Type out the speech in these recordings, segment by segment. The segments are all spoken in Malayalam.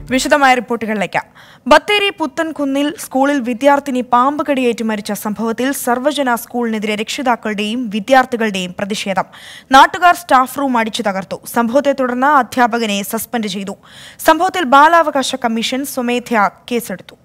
വിശദമായ റിപ്പോർട്ടുകളിലേക്ക് ബത്തേരി പുത്തൻകുന്നിൽ സ്കൂളിൽ വിദ്യാർത്ഥിനി പാമ്പ് കടിയേറ്റ് മരിച്ച സംഭവത്തിൽ സർവജന സ്കൂളിനെതിരെ രക്ഷിതാക്കളുടെയും വിദ്യാർത്ഥികളുടെയും പ്രതിഷേധം നാട്ടുകാർ സ്റ്റാഫ് റൂം അടിച്ചു തകർത്തു സംഭവത്തെ തുടർന്ന് അധ്യാപകനെ സസ്പെൻഡ് ചെയ്തു സംഭവത്തിൽ ബാലാവകാശ കമ്മീഷൻ സ്വമേധ്യാ കേസെടുത്തു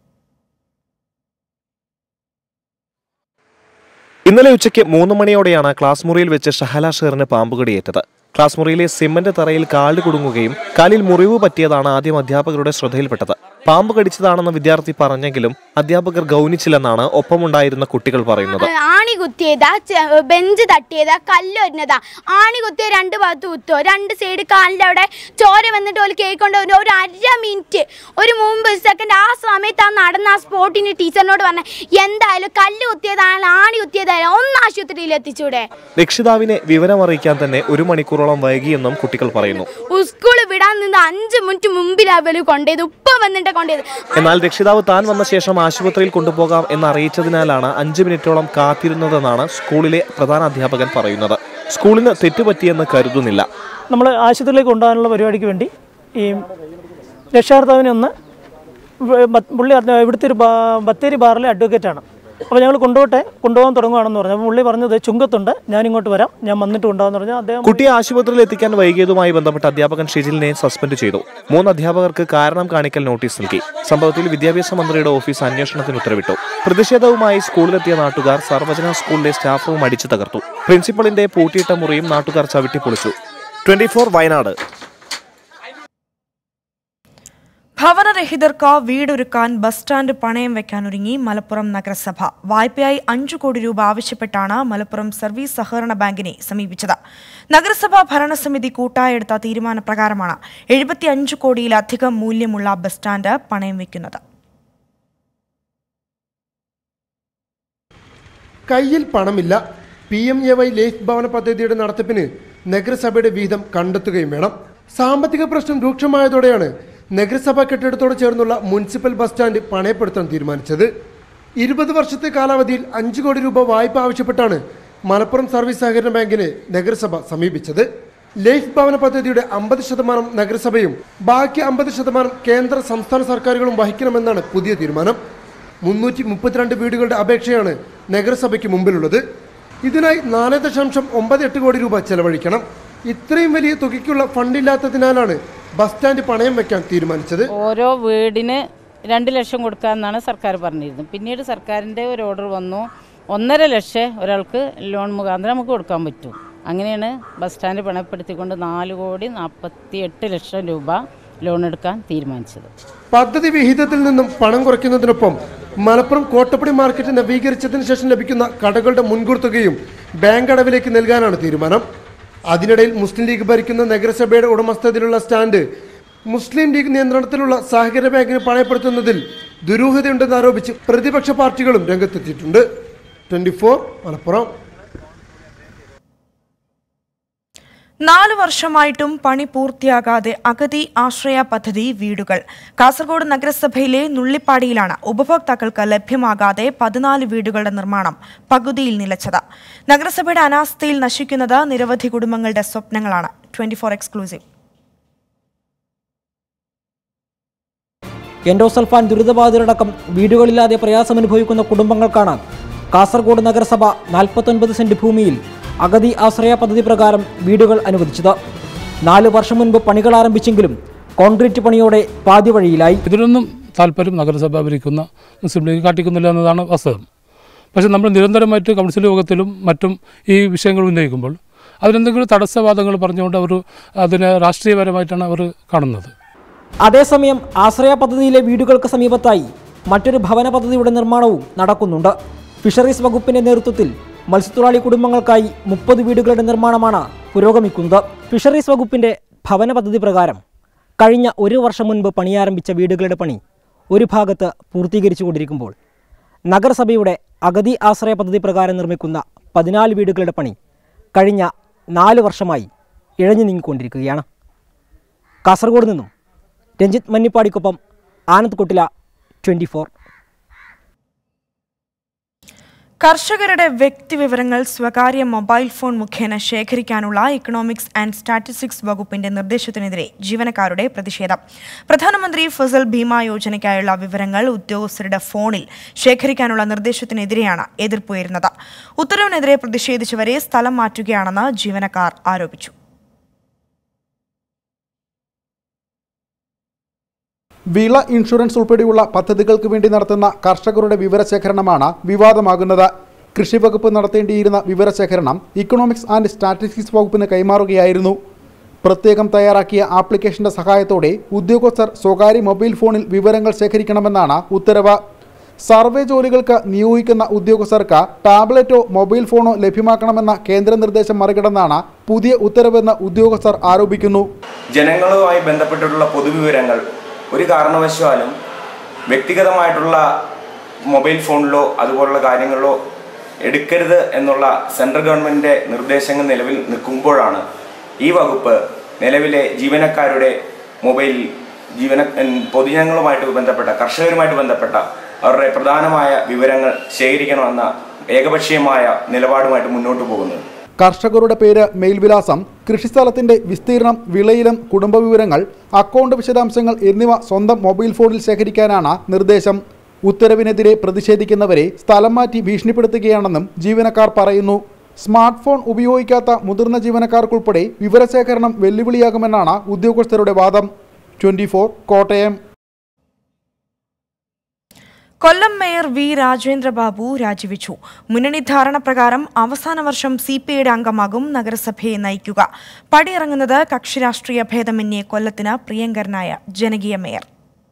ഇന്നലെ ഉച്ചയ്ക്ക് മൂന്ന് മണിയോടെയാണ് ക്ലാസ് മുറിയിൽ വെച്ച് ഷഹല ഷെറിന് പാമ്പുകടിയേറ്റത് ക്ലാസ് മുറിയിലെ സിമന്റ് തറയിൽ കാല് കുടുങ്ങുകയും കാലിൽ മുറിവ് പറ്റിയതാണ് ആദ്യം അധ്യാപകരുടെ ശ്രദ്ധയിൽപ്പെട്ടത് പാമ്പ് കടിച്ചതാണെന്ന് വിദ്യാർത്ഥി പറഞ്ഞെങ്കിലും അധ്യാപകർ ഗൗനിച്ചില്ലെന്നാണ് ഒപ്പമുണ്ടായിരുന്ന കുട്ടികൾ പറയുന്നത് ആണി കുത്തിയതാ ചെ- ബെഞ്ച് തട്ടിയതാ കല്ലൊരിഞ്ഞതാ ആണി കുത്തിയ രണ്ട് ഭാഗത്ത് കുത്തോ രണ്ട് സൈഡ് കാലിൻ്റെ അവിടെ ചോര വന്നിട്ട് ഒരു കേൾക്കൊണ്ട് ഒരു ഒരു അര മിനിറ്റ് ഒരു മുമ്പ് സെക്കൻഡ് ആ സമയത്ത് ആ നടന്ന ആ സ്പോട്ടിന് ടീച്ചറിനോട് പറഞ്ഞ എന്തായാലും കല്ല് കുത്തിയതായാലും ആണി കുത്തിയതായാലും ഒന്ന് ആശുപത്രിയിൽ എത്തിച്ചൂടെ രക്ഷിതാവിനെ വിവരമറിയിക്കാൻ തന്നെ ഒരു മണിക്കൂറോളം വൈകിയെന്നും കുട്ടികൾ പറയുന്നു സ്കൂളിൽ വിടാൻ നിന്ന് അഞ്ച് മിനിറ്റ് മുമ്പിലാ അവര് കൊണ്ടത് ഉപ്പ വന്നിട്ട് കൊണ്ടത് എന്നാൽ രക്ഷിതാവ് താൻ വന്ന ശേഷം ആശുപത്രിയിൽ കൊണ്ടുപോകാം എന്നറിയിച്ചതിനാലാണ് അഞ്ച് മിനിറ്റോളം കാത്തിരുന്നതെന്നാണ് സ്കൂളിലെ പ്രധാന അധ്യാപകൻ പറയുന്നത് സ്കൂളിന് തെറ്റുപറ്റിയെന്ന് കരുതുന്നില്ല നമ്മൾ ആശുപത്രിയിലേക്ക് കൊണ്ടുപോകാനുള്ള പരിപാടിക്ക് വേണ്ടി ഈ രക്ഷാകർത്താവിനെ ഒന്ന് വ- ബ- പുള്ളി അത് ഇവിടുത്തെ ഒരു ബാ- ബത്തേരി ബാറിലെ അഡ്വക്കേറ്റാണ് അപ്പോൾ ഞങ്ങൾ കൊണ്ടുപോട്ടെ കൊണ്ടുപോകാൻ തുടങ്ങുകയാണെന്ന് പറഞ്ഞു അപ്പോൾ പുള്ളി പറഞ്ഞത് ചുങ്കത്തുണ്ട് ഞാൻ ഇങ്ങോട്ട് വരാം ഞാൻ വന്നിട്ട് കൊണ്ടുപോകാമെന്ന് പറഞ്ഞു അദ്ദേഹം കുട്ടിയെ ആശുപത്രിയിൽ എത്തിക്കാൻ വൈകിയതുമായി ബന്ധപ്പെട്ട് അധ്യാപകൻ ഷിജിലിനെ സസ്പെൻഡ് ചെയ്തു മൂന്ന് അധ്യാപകർക്ക് കാരണം കാണിക്കൽ നോട്ടീസ് നൽകി സംഭവത്തിൽ വിദ്യാഭ്യാസ മന്ത്രിയുടെ ഓഫീസ് അന്വേഷണത്തിന് ഉത്തരവിട്ടു പ്രതിഷേധവുമായി സ്കൂളിലെത്തിയ നാട്ടുകാർ സർവജന സ്കൂളിലെ സ്റ്റാഫ് റൂം അടിച്ചു തകർത്തു പ്രിൻസിപ്പലിന്റെ പൂട്ടിയിട്ട മുറിയും നാട്ടുകാർ ചവിട്ടിപ്പൊളിച്ചു ട്വന്റി ഫോർ വയനാട് ഭവനരഹിതർക്ക് വീടൊരുക്കാൻ ബസ് സ്റ്റാൻഡ് പണയം വെക്കാനൊരുങ്ങി മലപ്പുറം നഗരസഭ വായ്പയായി അഞ്ചു കോടി രൂപ ആവശ്യപ്പെട്ടാണ് മലപ്പുറം സർവീസ് സഹകരണ ബാങ്കിനെ സമീപിച്ചത് നഗരസഭാ ഭരണസമിതി കൂട്ടായെടുത്ത തീരുമാനപ്രകാരമാണ് എഴുപത്തിയഞ്ച് കോടിയിലധികം മൂല്യമുള്ള ബസ് സ്റ്റാൻഡ് പണയം വെക്കുന്നത് കയ്യിൽ പണമില്ല P M A Y life ഭവന പദ്ധതിയുടെ നടത്തിപ്പിന് നഗരസഭയുടെ വീതം കണ്ടെത്തുകയും വേണം സാമ്പത്തിക പ്രശ്നം രൂക്ഷമായതോടെയാണ് നഗരസഭ കെട്ടിടത്തോട് ചേർന്നുള്ള മുനിസിപ്പൽ ബസ് സ്റ്റാൻഡ് പണയപ്പെടുത്താൻ തീരുമാനിച്ചത് ഇരുപത് വർഷത്തെ കാലാവധിയിൽ അഞ്ചു കോടി രൂപ വായ്പ ആവശ്യപ്പെട്ടാണ് മലപ്പുറം സർവീസ് സഹകരണ ബാങ്കിനെ നഗരസഭ സമീപിച്ചത് ലൈഫ് ഭവന പദ്ധതിയുടെ അമ്പത് ശതമാനം നഗരസഭയും ബാക്കി അമ്പത് ശതമാനം കേന്ദ്ര സംസ്ഥാന സർക്കാരുകളും വഹിക്കണമെന്നാണ് പുതിയ തീരുമാനം മുന്നൂറ്റി മുപ്പത്തിരണ്ട് വീടുകളുടെ അപേക്ഷയാണ് നഗരസഭയ്ക്ക് മുമ്പിലുള്ളത് ഇതിനായി നാല് ദശാംശം ഒമ്പത് എട്ട് കോടി രൂപ ചെലവഴിക്കണം ഇത്രയും വലിയ തുകയ്ക്കുള്ള ഫണ്ടില്ലാത്തതിനാലാണ് ബസ് സ്റ്റാൻഡ് പണയം വെക്കാൻ തീരുമാനിച്ചത് ഓരോ വീടിന് രണ്ട് ലക്ഷം കൊടുക്കാമെന്നാണ് സർക്കാർ പറഞ്ഞിരുന്നത് പിന്നീട് സർക്കാരിൻ്റെ ഒരു ഓർഡർ വന്നു ഒന്നര ലക്ഷം ഒരാൾക്ക് ലോൺ മുഖാന്തരം നമുക്ക് കൊടുക്കാൻ പറ്റും അങ്ങനെയാണ് ബസ് സ്റ്റാൻഡ് പണയപ്പെടുത്തിക്കൊണ്ട് നാല് കോടി നാൽപ്പത്തി എട്ട് ലക്ഷം രൂപ ലോൺ എടുക്കാൻ തീരുമാനിച്ചത് പദ്ധതി വിഹിതത്തിൽ നിന്നും പണം കുറയ്ക്കുന്നതിനൊപ്പം മലപ്പുറം കോട്ടപ്പടി മാർക്കറ്റ് നവീകരിച്ചതിന് ശേഷം ലഭിക്കുന്ന കടകളുടെ മുൻകൂർ തുകയും ബാങ്ക് അടവിലേക്ക് നൽകാനാണ് തീരുമാനം അതിനിടയിൽ മുസ്ലിം ലീഗ് ഭരിക്കുന്ന നഗരസഭയുടെ ഉടമസ്ഥതയിലുള്ള സ്റ്റാൻഡ് മുസ്ലിം ലീഗ് നിയന്ത്രണത്തിലുള്ള സഹകരണ ബാങ്കിന് പണയപ്പെടുത്തുന്നതിൽ ദുരൂഹതയുണ്ടെന്ന് ആരോപിച്ച് പ്രതിപക്ഷ പാർട്ടികളും രംഗത്തെത്തിയിട്ടുണ്ട് ട്വന്റി ഫോർ മലപ്പുറം നാല് വർഷമായിട്ടും പണി പൂർത്തിയാകാതെ അഗതി ആശ്രയ പദ്ധതി വീടുകൾ കാസർഗോഡ് നഗരസഭയിലെ നുള്ളിപ്പാടിയിലാണ് ഉപഭോക്താക്കൾക്ക് ലഭ്യമാകാതെ പതിനാല് വീടുകളുടെ നിർമ്മാണം പകുതിയിൽ നിലച്ചത് നഗരസഭയുടെ അനാസ്ഥയിൽ നശിക്കുന്നത് നിരവധി കുടുംബങ്ങളുടെ സ്വപ്നങ്ങളാണ് ട്വന്റി ഫോർ എക്സ്ക്ലൂസീവ് എൻഡോസൾഫാൻ ദുരിതബാധിതരടക്കം വീടുകളില്ലാതെ പ്രയാസമനുഭവിക്കുന്ന കുടുംബങ്ങൾക്കാണ് കാസർഗോഡ് നഗരസഭ നാൽപ്പത്തൊൻപത് സെന്റ് ഭൂമിയിൽ അഗതി ആശ്രയ പദ്ധതി പ്രകാരം വീടുകൾ അനുവദിച്ചത് നാല് വർഷം മുൻപ് പണികൾ ആരംഭിച്ചെങ്കിലും കോൺക്രീറ്റ് പണിയോടെ പാതി വഴിയിലായി ഇതിനൊന്നും താല്പര്യം നഗരസഭ ഭരിക്കുന്ന മുസ്ലിം ലീഗ് കാട്ടിക്കുന്നില്ല എന്നതാണ് വാസ്തവം പക്ഷേ നമ്മൾ നിരന്തരമായിട്ട് കൗൺസിൽ യോഗത്തിലും മറ്റും ഈ വിഷയങ്ങൾ ഉന്നയിക്കുമ്പോൾ അതിനെന്തെങ്കിലും തടസ്സവാദങ്ങൾ പറഞ്ഞുകൊണ്ട് അവർ അതിനെ രാഷ്ട്രീയപരമായിട്ടാണ് അവർ കാണുന്നത് അതേസമയം ആശ്രയ പദ്ധതിയിലെ വീടുകൾക്ക് സമീപത്തായി മറ്റൊരു ഭവന പദ്ധതിയുടെ നിർമ്മാണവും നടക്കുന്നുണ്ട് ഫിഷറീസ് വകുപ്പിന്റെ നേതൃത്വത്തിൽ മത്സ്യത്തൊഴിലാളി കുടുംബങ്ങൾക്കായി മുപ്പത് വീടുകളുടെ നിർമ്മാണമാണ് പുരോഗമിക്കുന്നത് ഫിഷറീസ് വകുപ്പിന്റെ ഭവന പദ്ധതി പ്രകാരം കഴിഞ്ഞ ഒരു വർഷം മുൻപ് പണിയാരംഭിച്ച വീടുകളുടെ പണി ഒരു ഭാഗത്ത് പൂർത്തീകരിച്ചുകൊണ്ടിരിക്കുമ്പോൾ നഗരസഭയുടെ അഗതി ആശ്രയ പദ്ധതി പ്രകാരം നിർമ്മിക്കുന്ന പതിനാല് വീടുകളുടെ പണി കഴിഞ്ഞ നാല് വർഷമായി ഇഴഞ്ഞു നീങ്ങിക്കൊണ്ടിരിക്കുകയാണ് കാസർഗോഡ് നിന്നും രഞ്ജിത്ത് മന്നിപ്പാടിക്കൊപ്പം ആനന്ദ് കൊട്ടില ട്വൻറ്റി ഫോർ കർഷകരുടെ വ്യക്തിവിവരങ്ങൾ സ്വകാര്യ മൊബൈൽ ഫോൺ മുഖേന ശേഖരിക്കാനുള്ള ഇക്കണോമിക്സ് ആൻഡ് സ്റ്റാറ്റിസ്റ്റിക്സ് വകുപ്പിന്റെ നിർദ്ദേശത്തിനെതിരെ ജീവനക്കാരുടെ പ്രതിഷേധം പ്രധാനമന്ത്രി ഫസൽ ഭീമ യോജനയ്ക്കായുള്ള വിവരങ്ങൾ ഉദ്യോഗസ്ഥരുടെ ഫോണിൽ ശേഖരിക്കാനുള്ള നിർദ്ദേശത്തിനെതിരെയാണ് എതിർപ്പുയരുന്നത് ഉത്തരവിനെതിരെ പ്രതിഷേധിച്ചവരെ സ്ഥലം മാറ്റുകയാണെന്ന് ജീവനക്കാർ ആരോപിച്ചു വിള ഇൻഷുറൻസ് ഉൾപ്പെടെയുള്ള പദ്ധതികൾക്ക് വേണ്ടി നടത്തുന്ന കർഷകരുടെ വിവരശേഖരണമാണ് വിവാദമാകുന്നത് കൃഷി വകുപ്പ് നടത്തേണ്ടിയിരുന്ന വിവരശേഖരണം ഇക്കണോമിക്സ് ആൻഡ് സ്റ്റാറ്റിസ്റ്റിക്സ് വകുപ്പിന് കൈമാറുകയായിരുന്നു പ്രത്യേകം തയ്യാറാക്കിയ ആപ്ലിക്കേഷന്റെ സഹായത്തോടെ ഉദ്യോഗസ്ഥർ സ്വകാര്യ മൊബൈൽ ഫോണിൽ വിവരങ്ങൾ ശേഖരിക്കണമെന്നാണ് ഉത്തരവ് സർവേ ജോലികൾക്ക് നിയോഗിക്കുന്ന ഉദ്യോഗസ്ഥർക്ക് ടാബ്ലറ്റോ മൊബൈൽ ഫോണോ ലഭ്യമാക്കണമെന്ന കേന്ദ്ര നിർദ്ദേശം മറികടന്നാണ് പുതിയ ഉത്തരവെന്ന് ഉദ്യോഗസ്ഥർ ആരോപിക്കുന്നു ജനങ്ങളുമായി ബന്ധപ്പെട്ടിട്ടുള്ള പൊതുവിവരങ്ങൾ ഒരു കാരണവശാലും വ്യക്തിഗതമായിട്ടുള്ള മൊബൈൽ ഫോണിലോ അതുപോലുള്ള കാര്യങ്ങളിലോ എടുക്കരുത് എന്നുള്ള സെൻട്രൽ ഗവൺമെൻറ്റിൻ്റെ നിർദ്ദേശങ്ങൾ നിലവിൽ നിൽക്കുമ്പോഴാണ് ഈ വകുപ്പ് നിലവിലെ ജീവനക്കാരുടെ മൊബൈൽ ജീവന പൊതുജനങ്ങളുമായിട്ട് ബന്ധപ്പെട്ട കർഷകരുമായിട്ട് ബന്ധപ്പെട്ട അവരുടെ പ്രധാനമായ വിവരങ്ങൾ ശേഖരിക്കണമെന്ന ഏകപക്ഷീയമായ നിലപാടുമായിട്ട് മുന്നോട്ട് പോകുന്നത് കർഷകരുടെ പേര് മേൽവിലാസം കൃഷിസ്ഥലത്തിന്റെ വിസ്തീർണം വിളയിലും കുടുംബവിവരങ്ങൾ അക്കൗണ്ട് വിശദാംശങ്ങൾ എന്നിവ സ്വന്തം മൊബൈൽ ഫോണിൽ ശേഖരിക്കാനാണ് നിർദ്ദേശം ഉത്തരവിനെതിരെ പ്രതിഷേധിക്കുന്നവരെ സ്ഥലം മാറ്റി ഭീഷണിപ്പെടുത്തുകയാണെന്നും ജീവനക്കാർ പറയുന്നു സ്മാർട്ട് ഫോൺ ഉപയോഗിക്കാത്ത മുതിർന്ന ജീവനക്കാർക്കുൾപ്പെടെ വിവരശേഖരണം വെല്ലുവിളിയാകുമെന്നാണ് ഉദ്യോഗസ്ഥരുടെ വാദം twenty Kottayam Kollam mayor V Rajendrababu രാജിവെച്ചു മുന്നണി ധാരണ പ്രകാരം അവസാന വർഷം സി പി ഐയുടെ അംഗമാകും നഗരസഭയെ നയിക്കുക പടിയിറങ്ങുന്നത് കക്ഷി രാഷ്ട്രീയ ഭേദമന്യേ കൊല്ലത്തിന് പ്രിയങ്കരനായ ജനകീയ മേയർ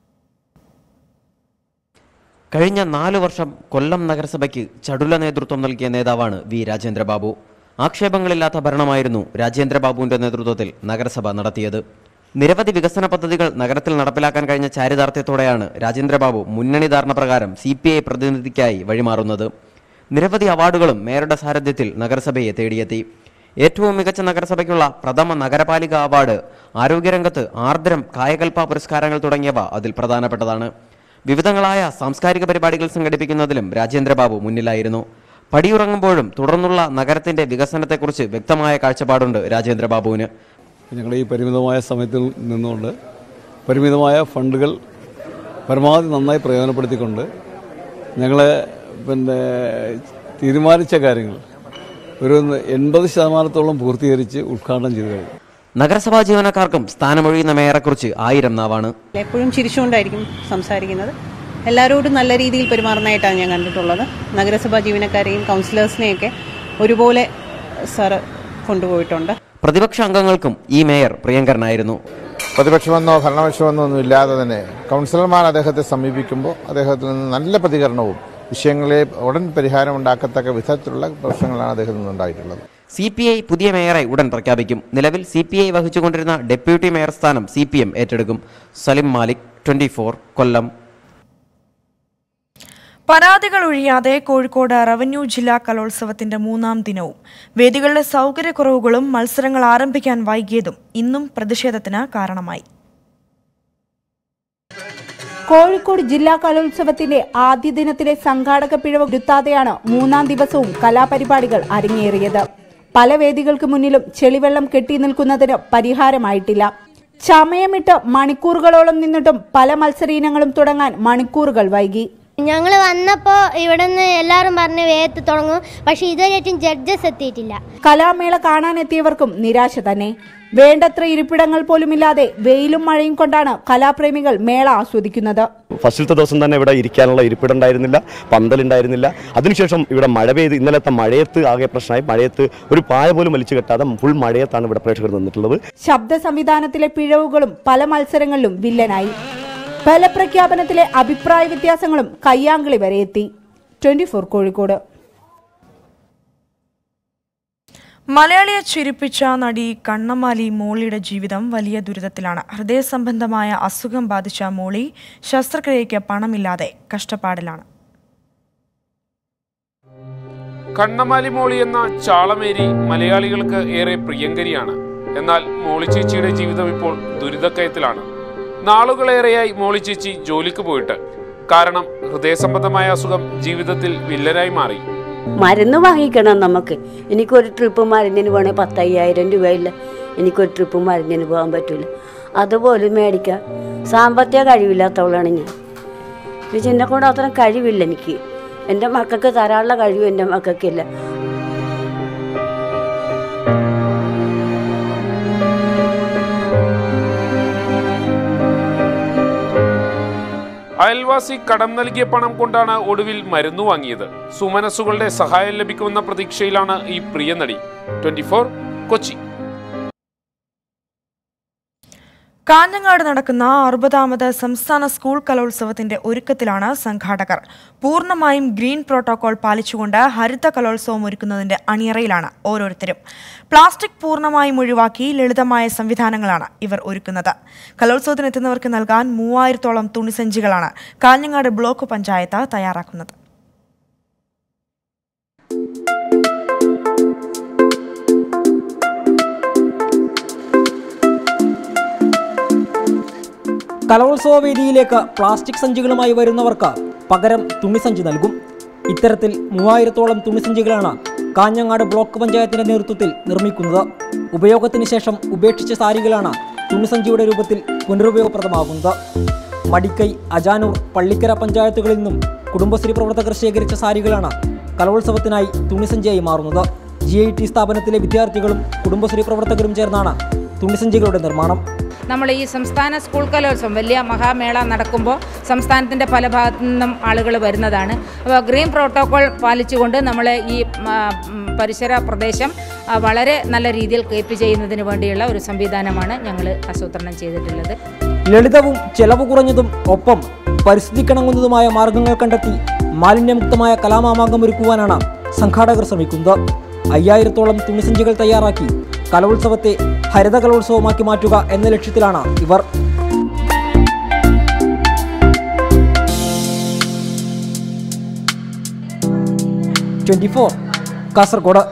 കഴിഞ്ഞ നാലു വർഷം കൊല്ലം നഗരസഭയ്ക്ക് ചടുല നേതൃത്വം നൽകിയ നേതാവാണ് വി രാജേന്ദ്രബാബു ആക്ഷേപങ്ങളില്ലാത്ത ഭരണമായിരുന്നു രാജേന്ദ്രബാബുവിന്റെ നേതൃത്വത്തിൽ നഗരസഭ നടത്തിയത് നിരവധി വികസന പദ്ധതികൾ നഗരത്തിൽ നടപ്പിലാക്കാൻ കഴിഞ്ഞ ചാരിതാർത്ഥ്യത്തോടെയാണ് രാജേന്ദ്രബാബു മുന്നണി ധാരണ പ്രകാരം സി പി ഐ പ്രതിനിധിക്കായി വഴിമാറുന്നത് നിരവധി അവാർഡുകളും മേയറുടെ സാരഥ്യത്തിൽ നഗരസഭയെ തേടിയെത്തി ഏറ്റവും മികച്ച നഗരസഭയ്ക്കുള്ള പ്രഥമ നഗരപാലിക അവാർഡ് ആരോഗ്യരംഗത്ത് ആർദ്രം കായകൽപ്പ പുരസ്കാരങ്ങൾ തുടങ്ങിയവ അതിൽ പ്രധാനപ്പെട്ടതാണ് വിവിധങ്ങളായ സാംസ്കാരിക പരിപാടികൾ സംഘടിപ്പിക്കുന്നതിലും രാജേന്ദ്രബാബു മുന്നിലായിരുന്നു പടിയുറങ്ങുമ്പോഴും തുടർന്നുള്ള നഗരത്തിന്റെ വികസനത്തെക്കുറിച്ച് വ്യക്തമായ കാഴ്ചപ്പാടുണ്ട് രാജേന്ദ്രബാബുവിന് ഞങ്ങളുടെ ഈ പരിമിതമായ സമയത്തിൽ നിന്നുകൊണ്ട് പരിമിതമായ ഫണ്ടുകൾ പരമാവധി നന്നായി പ്രയോജനപ്പെടുത്തിക്കൊണ്ട് ഞങ്ങളെ പിന്നെ തീരുമാനിച്ച കാര്യങ്ങൾ ഒരു എൺപത് ശതമാനത്തോളം പൂർത്തീകരിച്ച് ഉദ്ഘാടനം ചെയ്തു കഴിഞ്ഞു നഗരസഭാ ജീവനക്കാർക്കും സ്ഥാനമൊഴിയുന്ന മേയറെക്കുറിച്ച് ആയിരം നാവാണ് എപ്പോഴും ചിരിച്ചുകൊണ്ടായിരിക്കും സംസാരിക്കുന്നത് എല്ലാവരോടും നല്ല രീതിയിൽ പെരുമാറുന്നതായിട്ടാണ് ഞാൻ കണ്ടിട്ടുള്ളത് നഗരസഭാ ജീവനക്കാരെയും കൗൺസിലേഴ്സിനെയൊക്കെ ഒരുപോലെ സാറ് കൊണ്ടുപോയിട്ടുണ്ട് പ്രതിപക്ഷ അംഗങ്ങൾക്കും ഈ മേയർ പ്രിയങ്കരനായിരുന്നു പ്രതിപക്ഷമെന്നോ ഭരണപക്ഷമെന്നോ ഒന്നും ഇല്ലാതെ തന്നെ കൗൺസിലർമാർ അദ്ദേഹത്തെ സമീപിക്കുമ്പോൾ അദ്ദേഹത്തിൽ നിന്ന് നല്ല പ്രതികരണവും വിഷയങ്ങളെ ഉടൻ പരിഹാരം ഉണ്ടാക്കത്തക്ക വിധത്തിലുള്ള പ്രശ്നങ്ങളാണ് അദ്ദേഹത്തിൽ നിന്നുണ്ടായിട്ടുള്ളത് സി പി ഐ പുതിയ മേയറെ ഉടൻ പ്രഖ്യാപിക്കും നിലവിൽ സി പി ഐ വഹിച്ചുകൊണ്ടിരുന്ന ഡെപ്യൂട്ടി മേയർ സ്ഥാനം സി പി എം ഏറ്റെടുക്കും സലിം മാലിക് ട്വന്റി ഫോർ കൊല്ലം പരാതികൾ ഒഴിയാതെ കോഴിക്കോട് റവന്യൂ ജില്ലാ കലോത്സവത്തിന്റെ മൂന്നാം ദിനവും വേദികളുടെ സൗകര്യക്കുറവുകളും മത്സരങ്ങൾ ആരംഭിക്കാൻ വൈകിയതും ഇന്നും പ്രതിഷേധത്തിന് കാരണമായി കോഴിക്കോട് ജില്ലാ കലോത്സവത്തിന്റെ ആദ്യ ദിനത്തിലെ സംഘാടക പിഴവ് വരുത്താതെയാണ് മൂന്നാം ദിവസവും കലാപരിപാടികൾ അരങ്ങേറിയത് പല വേദികൾക്ക് മുന്നിലും ചെളിവെള്ളം കെട്ടി നിൽക്കുന്നതിന് പരിഹാരമായിട്ടില്ല ചമയമിട്ട് മണിക്കൂറുകളോളം നിന്നിട്ടും പല മത്സര ഇനങ്ങളും തുടങ്ങാൻ മണിക്കൂറുകൾ വൈകി ഞങ്ങൾ വന്നപ്പോൾ ഇവിടെ നിന്ന് എല്ലാവരും പറഞ്ഞ് വേഗത്ത് തുടങ്ങും പക്ഷെ ഇതുവരെയായിട്ടും ജഡ്ജസ് എത്തിയിട്ടില്ല കലാമേള കാണാനെത്തിയവർക്കും നിരാശ തന്നെ വേണ്ടത്ര ഇരിപ്പിടങ്ങൾ പോലുമില്ലാതെ വെയിലും മഴയും കൊണ്ടാണ് കലാപ്രേമികൾ മേള ആസ്വദിക്കുന്നത് ഫസ്റ്റിലത്തെ ദിവസം തന്നെ ഇവിടെ ഇരിക്കാനുള്ള ഇരിപ്പിടം ഉണ്ടായിരുന്നില്ല പന്തലുണ്ടായിരുന്നില്ല അതിനുശേഷം ഇവിടെ മഴ പെയ്ത് ഇന്നലത്തെ മഴയത്ത് ആകെ പ്രശ്നമായി മഴയത്ത് ഒരു പായ പോലും വലിച്ചു കെട്ടാതെ ഫുൾ മഴയത്താണ് ഇവിടെ പ്രേക്ഷകർ നിന്നിട്ടുള്ളത് ശബ്ദ സംവിധാനത്തിലെ പിഴവുകളും പല മത്സരങ്ങളിലും വില്ലനായി ഫലപ്രഖ്യാപനത്തിലെ അഭിപ്രായ വ്യത്യാസങ്ങളും കയ്യാങ്കളി വരെ എത്തി ട്വന്റി ഫോർ കോഴിക്കോട് മലയാളിയെ ചിരിപ്പിച്ച നടി കണ്ണമാലി മോളിയുടെ ജീവിതം വലിയ ദുരിതത്തിലാണ് ഹൃദയ സംബന്ധമായ അസുഖം ബാധിച്ച മോളി ശസ്ത്രക്രിയയ്ക്ക് പണമില്ലാതെ കഷ്ടപ്പാടിലാണ് കണ്ണമാലി മോളി എന്ന ചാളമേരി മലയാളികൾക്ക് ഏറെ പ്രിയങ്കരിയാണ് എന്നാൽ മോളി ചേച്ചിയുടെ ജീവിതം ഇപ്പോൾ ദുരിതക്കയത്തിലാണ് നാളുകളേറെയായി മോളി ചേച്ചി ജോലിക്ക് പോയിട്ട് കാരണം ഹൃദയസംബന്ധമായ അസുഖം ജീവിതത്തിൽ വില്ലനായി മാറി മരുന്ന് വാങ്ങിക്കണം നമുക്ക് എനിക്കൊരു ട്രിപ്പ് മരുന്നിന് വേണേൽ പത്തയ്യായിരം രൂപയില്ല എനിക്കൊരു ട്രിപ്പ് മരുന്നിന് പോകാൻ പറ്റില്ല അതുപോലും മേടിക്കാൻ സാമ്പത്തിക കഴിവില്ലാത്തവളാണ് ഞാൻ പക്ഷെ എന്നെ കൊണ്ട് അത്ര കഴിവില്ല എനിക്ക് എൻ്റെ മക്കൾക്ക് തരാനുള്ള കഴിവ് എൻ്റെ മക്കൾക്കില്ല അയൽവാസി കടം നൽകിയ പണം കൊണ്ടാണ് ഒടുവിൽ മരുന്ന് വാങ്ങിയത് സുമനസ്സുകളുടെ സഹായം ലഭിക്കുമെന്ന പ്രതീക്ഷയിലാണ് ഈ പ്രിയ നടി ട്വന്റി കൊച്ചി കാഞ്ഞങ്ങാട് നടക്കുന്ന അറുപതാമത് സംസ്ഥാന സ്കൂൾ കലോത്സവത്തിന്റെ ഒരുക്കത്തിലാണ് സംഘാടകർ പൂർണ്ണമായും ഗ്രീൻ പ്രോട്ടോകോൾ പാലിച്ചുകൊണ്ട് ഹരിത കലോത്സവം ഒരുക്കുന്നതിന്റെ അണിയറയിലാണ് ഓരോരുത്തരും പ്ലാസ്റ്റിക് പൂർണ്ണമായും ഒഴിവാക്കി ലളിതമായ സംവിധാനങ്ങളാണ് ഇവർ ഒരുക്കുന്നത് കലോത്സവത്തിനെത്തുന്നവർക്ക് നൽകാൻ മൂവായിരത്തോളം തുണിസഞ്ചികളാണ് കാഞ്ഞങ്ങാട് ബ്ലോക്ക് പഞ്ചായത്ത് തയ്യാറാക്കുന്നത് കലോത്സവ വേദിയിലേക്ക് പ്ലാസ്റ്റിക് സഞ്ചികളുമായി വരുന്നവർക്ക് പകരം തുണിസഞ്ചി നൽകും ഇത്തരത്തിൽ മൂവായിരത്തോളം തുണിസഞ്ചികളാണ് കാഞ്ഞങ്ങാട് ബ്ലോക്ക് പഞ്ചായത്തിന്റെ നേതൃത്വത്തിൽ നിർമ്മിക്കുന്നത് ഉപയോഗത്തിന് ശേഷം ഉപേക്ഷിച്ച സാരികളാണ് തുണിസഞ്ചിയുടെ രൂപത്തിൽ പുനരുപയോഗപ്രദമാകുന്നത് മടിക്കൈ അജാനൂർ പള്ളിക്കര പഞ്ചായത്തുകളിൽ നിന്നും കുടുംബശ്രീ പ്രവർത്തകർ ശേഖരിച്ച സാരികളാണ് കലോത്സവത്തിനായി തുണിസഞ്ചിയായി മാറുന്നത് ജി ഐ ടി സ്ഥാപനത്തിലെ വിദ്യാർത്ഥികളും കുടുംബശ്രീ പ്രവർത്തകരും ചേർന്നാണ് തുണിസഞ്ചികളുടെ നിർമ്മാണം നമ്മൾ ഈ സംസ്ഥാന സ്കൂൾ കലോത്സവം വലിയ മഹാമേള നടക്കുമ്പോൾ സംസ്ഥാനത്തിൻ്റെ പല ഭാഗത്തു നിന്നും ആളുകൾ വരുന്നതാണ് അപ്പോൾ ഗ്രീൻ പ്രോട്ടോകോൾ പാലിച്ചുകൊണ്ട് നമ്മൾ ഈ ആ, ഉം, പരിസര പ്രദേശം ആ, വളരെ നല്ല രീതിയിൽ കീപ്പ് ചെയ്യുന്നതിന് വേണ്ടിയുള്ള ഒരു സംവിധാനമാണ് ഞങ്ങൾ ആസൂത്രണം ചെയ്തിട്ടുള്ളത് ലളിതവും ചെലവ് കുറഞ്ഞതും ഒപ്പം പരിസ്ഥിതിക്കിണങ്ങുന്നതുമായ മാർഗങ്ങൾ കണ്ടെത്തി മാലിന്യമുക്തമായ കലാമാമാങ്കം ഒരുക്കുവാനാണ് സംഘാടകർ ശ്രമിക്കുന്നത് അയ്യായിരത്തോളം തുണിസഞ്ചികൾ തയ്യാറാക്കി കലോത്സവത്തെ ഹരിത കലോത്സവമാക്കി മാറ്റുക എന്ന ലക്ഷ്യത്തിലാണ് ഇവർ ട്വന്റി ഫോർ കാസർഗോഡ്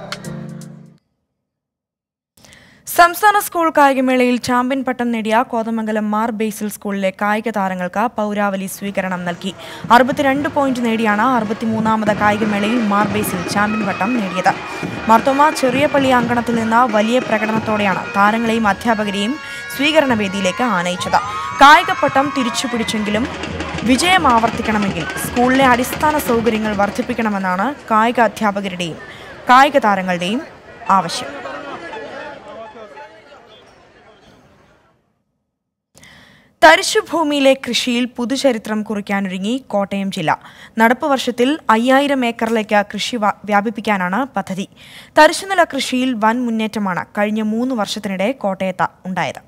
സംസ്ഥാന സ്കൂൾ കായികമേളയിൽ ചാമ്പ്യൻ പട്ടം നേടിയ കോതമംഗലം മാർ ബേസിൽ സ്കൂളിലെ കായിക താരങ്ങൾക്ക് പൗരാവലി സ്വീകരണം നൽകി അറുപത്തിരണ്ട് പോയിന്റ് നേടിയാണ് അറുപത്തിമൂന്നാമത് കായികമേളയിൽ മാർ ബേസിൽ ചാമ്പ്യൻ പട്ടം നേടിയത് മാർത്തോമ ചെറിയപള്ളി അങ്കണത്തിൽ നിന്ന് വലിയ പ്രകടനത്തോടെയാണ് താരങ്ങളെയും അധ്യാപകരെയും സ്വീകരണ വേദിയിലേക്ക് ആനയിച്ചത് കായിക പട്ടം തിരിച്ചുപിടിച്ചെങ്കിലും വിജയം ആവർത്തിക്കണമെങ്കിൽ സ്കൂളിലെ അടിസ്ഥാന സൗകര്യങ്ങൾ വർദ്ധിപ്പിക്കണമെന്നാണ് കായിക അധ്യാപകരുടെയും കായിക താരങ്ങളുടെയും ആവശ്യം തരിശുഭൂമിയിലെ കൃഷിയിൽ പുതുചരിത്രം കുറിക്കാനൊരുങ്ങി കോട്ടയം ജില്ല നടപ്പ് വർഷത്തിൽ അയ്യായിരം ഏക്കറിലേക്ക് കൃഷി വ- വ്യാപിപ്പിക്കാനാണ് പദ്ധതി തരിശുനില കൃഷിയിൽ വൻ മുന്നേറ്റമാണ് കഴിഞ്ഞ മൂന്ന് വർഷത്തിനിടെ കോട്ടയത്ത് ഉണ്ടായത്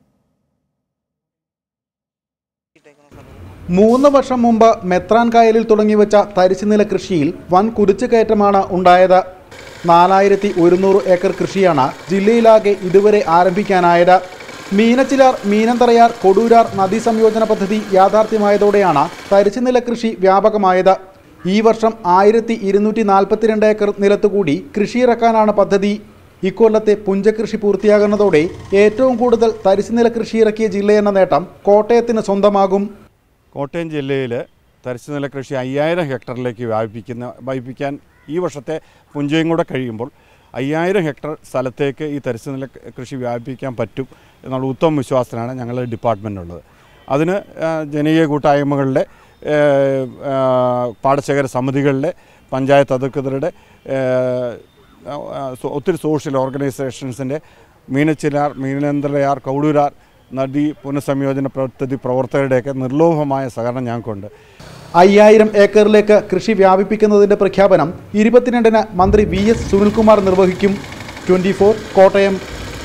മൂന്ന് വർഷം മുമ്പ് മെത്രാൻ കായലിൽ തുടങ്ങിവെച്ച തരിശുനില കൃഷിയിൽ വൻ കുതിച്ചുകയറ്റമാണ് ഉണ്ടായത് നാലായിരത്തി ഒരുന്നൂറ് ഏക്കർ കൃഷിയാണ് ജില്ലയിലാകെ ഇതുവരെ ആരംഭിക്കാനായത് മീനച്ചിലാർ മീനന്തറയാർ കൊടൂരാർ നദീ സംയോജന പദ്ധതി യാഥാർത്ഥ്യമായതോടെയാണ് തരിശുനില കൃഷി വ്യാപകമായത് ഈ വർഷം ആയിരത്തി ഇരുന്നൂറ്റി നാൽപ്പത്തിരണ്ട് ഏക്കർ നിലത്തുകൂടി കൃഷിയിറക്കാനാണ് പദ്ധതി ഇക്കൊല്ലത്തെ പുഞ്ചകൃഷി പൂർത്തിയാകുന്നതോടെ ഏറ്റവും കൂടുതൽ തരിശുനില കൃഷി ഇറക്കിയ ജില്ലയെന്ന നേട്ടം കോട്ടയത്തിന് സ്വന്തമാകും കോട്ടയം ജില്ലയിൽ തരിശുനില കൃഷി അയ്യായിരം ഹെക്ടറിലേക്ക് വ്യാപിപ്പിക്കുന്ന വ്യാപിപ്പിക്കാൻ ഈ വർഷത്തെ പുഞ്ചയും കൂടെ കഴിയുമ്പോൾ അയ്യായിരം ഹെക്ടർ സ്ഥലത്തേക്ക് ഈ തരിശുനില കൃഷി വ്യാപിപ്പിക്കാൻ പറ്റും എന്നുള്ള ഉത്തമ വിശ്വാസത്തിലാണ് ഞങ്ങളുടെ ഡിപ്പാർട്ട്മെൻറ്റുള്ളത് അതിന് ആ, ജനകീയ കൂട്ടായ്മകളുടെ ഏ, ആ, പാടശേഖര സമിതികളുടെ പഞ്ചായത്ത് അധികൃതരുടെ ഏ, ആ, സോ- ഒത്തിരി സോഷ്യൽ ഓർഗനൈസേഷൻസിൻ്റെ മീനച്ചിലാർ മീനന്തരയാർ കൗടൂരാർ നദി പുനഃസംയോജന പദ്ധതി പ്രവർത്തകരുടെയൊക്കെ നിർലോഭമായ സഹകരണം ഞങ്ങൾക്കുണ്ട് അയ്യായിരം ഏക്കറിലേക്ക് കൃഷി വ്യാപിപ്പിക്കുന്നതിന്റെ പ്രഖ്യാപനം ഇരുപത്തിരണ്ടിന് മന്ത്രി വി എസ് സുനിൽകുമാർ നിർവഹിക്കും ട്വന്റി കോട്ടയം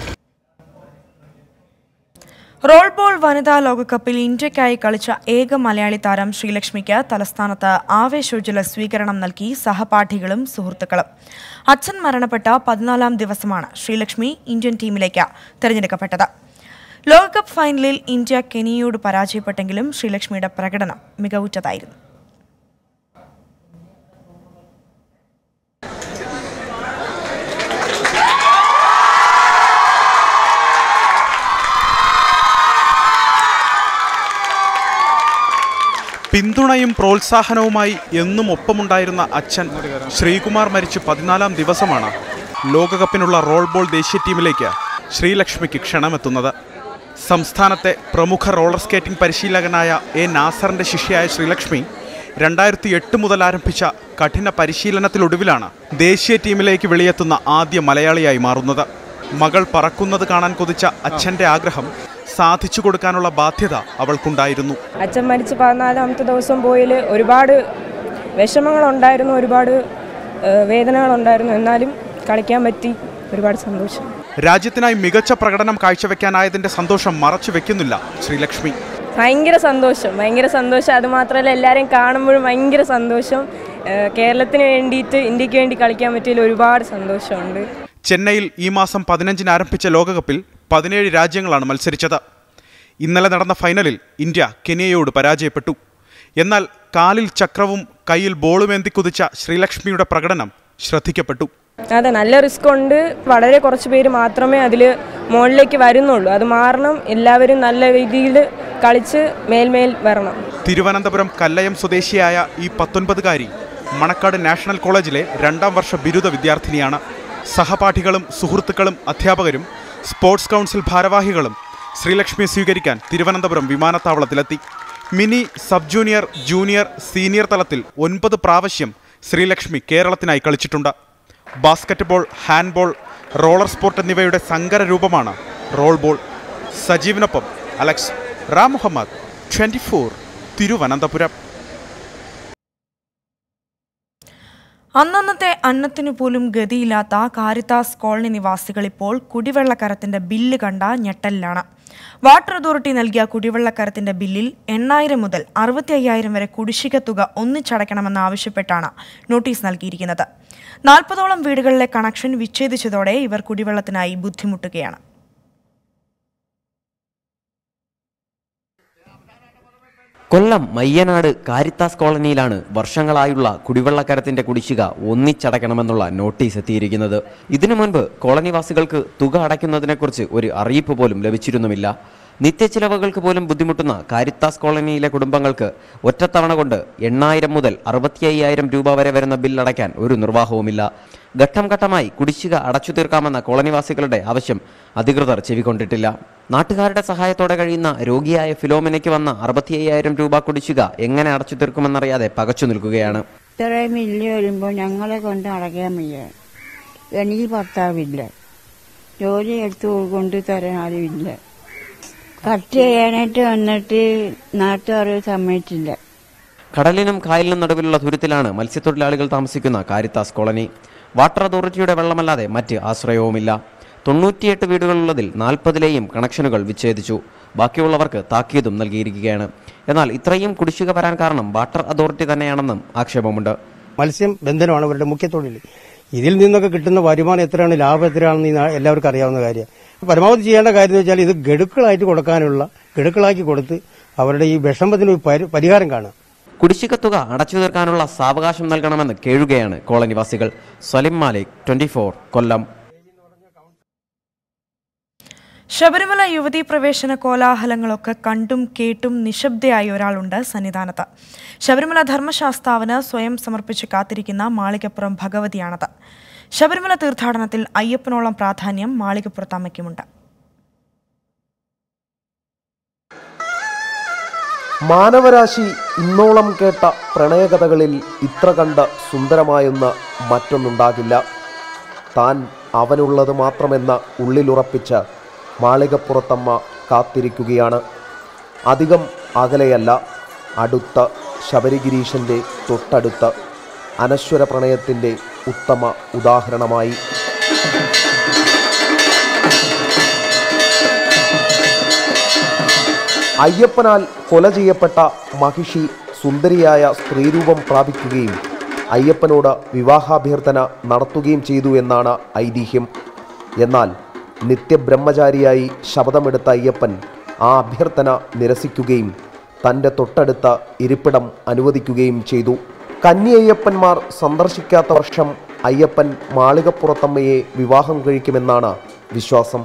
റോൾ ബോൾ വനിതാ ലോകകപ്പിൽ ഇന്ത്യയ്ക്കായി കളിച്ച ഏക മലയാളി താരം ശ്രീലക്ഷ്മിക്ക് തലസ്ഥാനത്ത് ആവേശോജ്വല സ്വീകരണം നൽകി സഹപാഠികളും സുഹൃത്തുക്കളും അച്ഛൻ മരണപ്പെട്ട പതിനാലാം ദിവസമാണ് ശ്രീലക്ഷ്മി ഇന്ത്യൻ ടീമിലേക്ക് തിരഞ്ഞെടുക്കപ്പെട്ടത് ലോകകപ്പ് ഫൈനലിൽ ഇന്ത്യ കെനിയയോട് പരാജയപ്പെട്ടെങ്കിലും ശ്രീലക്ഷ്മിയുടെ പ്രകടനം മികവുറ്റതായിരുന്നു പിന്തുണയും പ്രോത്സാഹനവുമായി എന്നും ഒപ്പമുണ്ടായിരുന്ന അച്ഛൻ ശ്രീകുമാർ മരിച്ച് പതിനാലാം ദിവസമാണ് ലോകകപ്പിനുള്ള റോൾ ബോൾ ദേശീയ ടീമിലേക്ക് ശ്രീലക്ഷ്മിക്ക് ക്ഷണമെത്തുന്നത് സംസ്ഥാനത്തെ പ്രമുഖ റോളർ സ്കേറ്റിംഗ് പരിശീലകനായ എ നാസറിന്റെ ശിഷ്യയായ ശ്രീലക്ഷ്മി രണ്ടായിരത്തി എട്ട് മുതൽ ആരംഭിച്ച കഠിന പരിശീലനത്തിലൊടുവിലാണ് ദേശീയ ടീമിലേക്ക് വെളിയെത്തുന്ന ആദ്യ മലയാളിയായി മാറുന്നത് മകൾ പറക്കുന്നത് കാണാൻ കൊതിച്ച അച്ഛന്റെ ആഗ്രഹം സാധിച്ചു കൊടുക്കാനുള്ള ബാധ്യത അവൾക്കുണ്ടായിരുന്നു അച്ഛൻ മരിച്ച് പതിനാലാമത്തെ ദിവസം പോയിൽ ഒരുപാട് വിഷമങ്ങളുണ്ടായിരുന്നു ഒരുപാട് ഏഹ്, വേദനകളുണ്ടായിരുന്നു എന്നാലും കളിക്കാൻ പറ്റി ഒരുപാട് സന്തോഷം രാജ്യത്തിനായി മികച്ച പ്രകടനം കാഴ്ചവെക്കാനായതിന്റെ സന്തോഷം മറച്ചു വെക്കുന്നില്ല ശ്രീലക്ഷ്മി ഭയങ്കര സന്തോഷം ഭയങ്കര സന്തോഷം അതുമാത്രമല്ല എല്ലാവരെയും കാണുമ്പോഴും ഭയങ്കര സന്തോഷം ഏഹ്, കേരളത്തിന് വേണ്ടിയിട്ട് ഇന്ത്യക്ക് വേണ്ടി കളിക്കാൻ പറ്റിയതിൽ ഒരുപാട് സന്തോഷമുണ്ട് ചെന്നൈയിൽ ഈ മാസം പതിനഞ്ചിന് ആരംഭിച്ച ലോകകപ്പിൽ പതിനേഴ് രാജ്യങ്ങളാണ് മത്സരിച്ചത് ഇന്നലെ നടന്ന ഫൈനലിൽ ഇന്ത്യ കെനിയയോട് പരാജയപ്പെട്ടു എന്നാൽ കാലിൽ ചക്രവും കയ്യിൽ ബോളുമേന്തി കുതിച്ച ശ്രീലക്ഷ്മിയുടെ പ്രകടനം ശ്രദ്ധിക്കപ്പെട്ടു അതെ നല്ല റിസ്ക് ഉണ്ട് വളരെ കുറച്ച് പേര് മാത്രമേ അതിൽ മുകളിലേക്ക് വരുന്നുള്ളൂ അത് മാറണം എല്ലാവരും നല്ല രീതിയിൽ കളിച്ച് മേൽമേൽ വരണം തിരുവനന്തപുരം കല്ലയം സ്വദേശിയായ ഈ പത്തൊൻപതുകാരി മണക്കാട് നാഷണൽ കോളേജിലെ രണ്ടാം വർഷ ബിരുദ വിദ്യാർത്ഥിനിയാണ് സഹപാഠികളും സുഹൃത്തുക്കളും അധ്യാപകരും സ്പോർട്സ് കൗൺസിൽ ഭാരവാഹികളും ശ്രീലക്ഷ്മിയെ സ്വീകരിക്കാൻ തിരുവനന്തപുരം വിമാനത്താവളത്തിലെത്തി mini sub junior junior senior തലത്തിൽ ഒൻപത് പ്രാവശ്യം ശ്രീലക്ഷ്മി കേരളത്തിനായി കളിച്ചിട്ടുണ്ട് ബാസ്ക്കറ്റ്ബോൾ ഹാൻഡ്ബോൾ റോളർ സ്പോർട്ട് എന്നിവയുടെ സങ്കര രൂപമാണ് റോൾ ബോൾ സജീവിനൊപ്പം Alex Ram Muhammad twenty four Thiruvananthapuram അന്നന്നത്തെ അന്നത്തിനു പോലും ഗതിയില്ലാത്ത കാരിത്താസ് കോളനി നിവാസികൾ ഇപ്പോൾ കുടിവെള്ളക്കരത്തിന്റെ ബില്ല് കണ്ട ഞെട്ടലിലാണ് വാട്ടർ അതോറിറ്റി നൽകിയ കുടിവെള്ളക്കരത്തിന്റെ ബില്ലിൽ എണ്ണായിരം മുതൽ അറുപത്തി അയ്യായിരം വരെ കുടിശ്ശിക തുക ഒന്നിച്ചടയ്ക്കണമെന്നാവശ്യപ്പെട്ടാണ് നോട്ടീസ് നൽകിയിരിക്കുന്നത് നാൽപ്പതോളം വീടുകളിലെ കണക്ഷൻ വിച്ഛേദിച്ചതോടെ ഇവർ കുടിവെള്ളത്തിനായി ബുദ്ധിമുട്ടുകയാണ് കൊല്ലം മയ്യനാട് കാരിത്താസ് കോളനിയിലാണ് വർഷങ്ങളായുള്ള കുടിവെള്ളക്കരത്തിന്റെ കുടിശ്ശിക ഒന്നിച്ചടയ്ക്കണമെന്നുള്ള നോട്ടീസ് എത്തിയിരിക്കുന്നത് ഇതിനു മുൻപ് കോളനിവാസികൾക്ക് തുക അടയ്ക്കുന്നതിനെക്കുറിച്ച് ഒരു അറിയിപ്പ് പോലും ലഭിച്ചിരുന്നുമില്ല നിത്യച്ചിലവുകൾക്ക് പോലും ബുദ്ധിമുട്ടുന്ന കാരിത്താസ് കോളനിയിലെ കുടുംബങ്ങൾക്ക് ഒറ്റത്തവണ കൊണ്ട് എണ്ണായിരം മുതൽ അറുപത്തി അയ്യായിരം രൂപ വരെ വരുന്ന ബില്ലടയ്ക്കാൻ ഒരു നിർവാഹവുമില്ല ഘട്ടം ഘട്ടമായി കുടിശ്ശിക അടച്ചു തീർക്കാമെന്ന കോളനിവാസികളുടെ ആവശ്യം അധികൃതർ ചെവിക്കൊണ്ടിട്ടില്ല നാട്ടുകാരുടെ സഹായത്തോടെ കഴിയുന്ന രോഗിയായ ഫിലോമിനയ്ക്ക് വന്ന അറുപത്തി അയ്യായിരം രൂപ കുടിശ്ശിക എങ്ങനെ അടച്ചു തീർക്കുമെന്നറിയാതെ പകച്ചു നിൽക്കുകയാണ് ഇത്രയും മില്ല് വരുമ്പോൾ ഞങ്ങളെ കൊണ്ട് അടയ്ക്കാൻ വയ്യ എനിക്ക് ഭർത്താവില്ല ജോലി എടുത്ത് കൊണ്ട് തരാൻ ആരുമില്ല കട്ട് ചെയ്യാനായിട്ട് വന്നിട്ട് നാട്ടുകാർ സമ്മതിച്ചില്ല കടലിനും കായലിനും നടുവിലുള്ള തുരുത്തിലാണ് മത്സ്യത്തൊഴിലാളികൾ താമസിക്കുന്ന കാരിത്താസ് കോളനി വാട്ടർ അതോറിറ്റിയുടെ വെള്ളമല്ലാതെ മറ്റ് ആശ്രയവുമില്ല തൊണ്ണൂറ്റിയെട്ട് വീടുകളുള്ളതിൽ നാൽപ്പതിലെയും കണക്ഷനുകൾ വിച്ഛേദിച്ചു ബാക്കിയുള്ളവർക്ക് താക്കീതും നൽകിയിരിക്കുകയാണ് എന്നാൽ ഇത്രയും കുടിശ്ശിക വരാൻ കാരണം വാട്ടർ അതോറിറ്റി തന്നെയാണെന്നും ആക്ഷേപമുണ്ട് മത്സ്യം ബന്ധനമാണ് ഇവരുടെ മുഖ്യ തൊഴിൽ ഇതിൽ നിന്നൊക്കെ കിട്ടുന്ന വരുമാനം എത്രയാണ് ലാഭം എത്രയാണെന്ന് ഈ നാ- എല്ലാവർക്കും അറിയാവുന്ന കാര്യം പരമാവധി ചെയ്യേണ്ട കാര്യം എന്ന് വെച്ചാൽ ഇത് ഗഡുക്കളായിട്ട് കൊടുക്കാനുള്ള ഗഡുക്കളാക്കി കൊടുത്ത് അവരുടെ ഈ വിഷമത്തിന് ഒരു പരി- പരിഹാരം കാണുക കുടിശ്ശിക തുക അടച്ചു തീർക്കാനുള്ള സാവകാശം നൽകണമെന്ന് കേഴുകയാണ് കോളനിവാസികൾ സലിം മാലിക് ട്വന്റി കൊല്ലം ശബരിമല യുവതീ പ്രവേശന കോലാഹലങ്ങളൊക്കെ കണ്ടും കേട്ടും നിശബ്ദയായ ഒരാളുണ്ട് സന്നിധാനത്ത് ശബരിമല ധർമ്മശാസ്താവിന് സ്വയം സമർപ്പിച്ച് കാത്തിരിക്കുന്ന മാളികപ്പുറം ഭഗവതിയാണത് ശബരിമല തീർത്ഥാടനത്തിൽ അയ്യപ്പനോളം പ്രാധാന്യം മാളികപ്പുറത്തമ്മയ്ക്കുമുണ്ട് മാനവരാശി ഇന്നോളം കേട്ട പ്രണയകഥകളിൽ ഇത്ര കണ്ട സുന്ദരമായൊന്ന് മറ്റൊന്നുണ്ടാകില്ല താൻ അവനുള്ളത് മാത്രമെന്ന ഉള്ളിലുറപ്പിച്ച മാളികപ്പുറത്തമ്മ കാത്തിരിക്കുകയാണ് അധികം അകലെയല്ല അടുത്ത ശബരിഗിരീശൻ്റെ തൊട്ടടുത്ത് അനശ്വര പ്രണയത്തിൻ്റെ ഉത്തമ ഉദാഹരണമായി അയ്യപ്പനാൽ കൊല ചെയ്യപ്പെട്ട മഹിഷി സുന്ദരിയായ സ്ത്രീരൂപം പ്രാപിക്കുകയും അയ്യപ്പനോട് വിവാഹാഭ്യർത്ഥന നടത്തുകയും ചെയ്തു എന്നാണ് ഐതിഹ്യം എന്നാൽ നിത്യബ്രഹ്മചാരിയായി ശപഥമെടുത്ത അയ്യപ്പൻ ആ അഭ്യർത്ഥന നിരസിക്കുകയും തൻ്റെ തൊട്ടടുത്ത ഇരിപ്പിടം അനുവദിക്കുകയും ചെയ്തു കന്യയ്യപ്പന്മാർ സന്ദർശിക്കാത്ത വർഷം അയ്യപ്പൻ മാളികപ്പുറത്തമ്മയെ വിവാഹം കഴിക്കുമെന്നാണ് വിശ്വാസം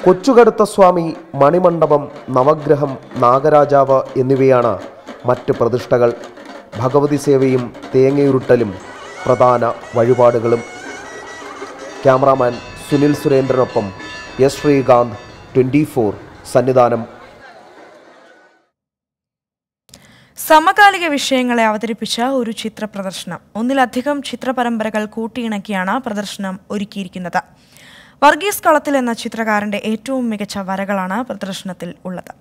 കൊച്ചുകടുത്ത സ്വാമി മണിമണ്ഡപം നവഗ്രഹം നാഗരാജാവ് എന്നിവയാണ് മറ്റ് പ്രതിഷ്ഠകൾ ഭഗവതി സേവയും തേങ്ങയുരുട്ടലും പ്രധാന വഴിപാടുകളും ക്യാമറാമാൻ സുനിൽ സുരേന്ദ്രനൊപ്പം S Sreekanth twenty four Sannidhanam സമകാലിക വിഷയങ്ങളെ അവതരിപ്പിച്ച ഒരു ചിത്ര പ്രദർശനം ഒന്നിലധികം ചിത്രപരമ്പരകൾ കൂട്ടിയിണക്കിയാണ് പ്രദർശനം ഒരുക്കിയിരിക്കുന്നത് വർഗീസ് കളത്തിൽ എന്ന ചിത്രകാരന്റെ ഏറ്റവും മികച്ച വരകളാണ് പ്രദർശനത്തിൽ ഉള്ളത്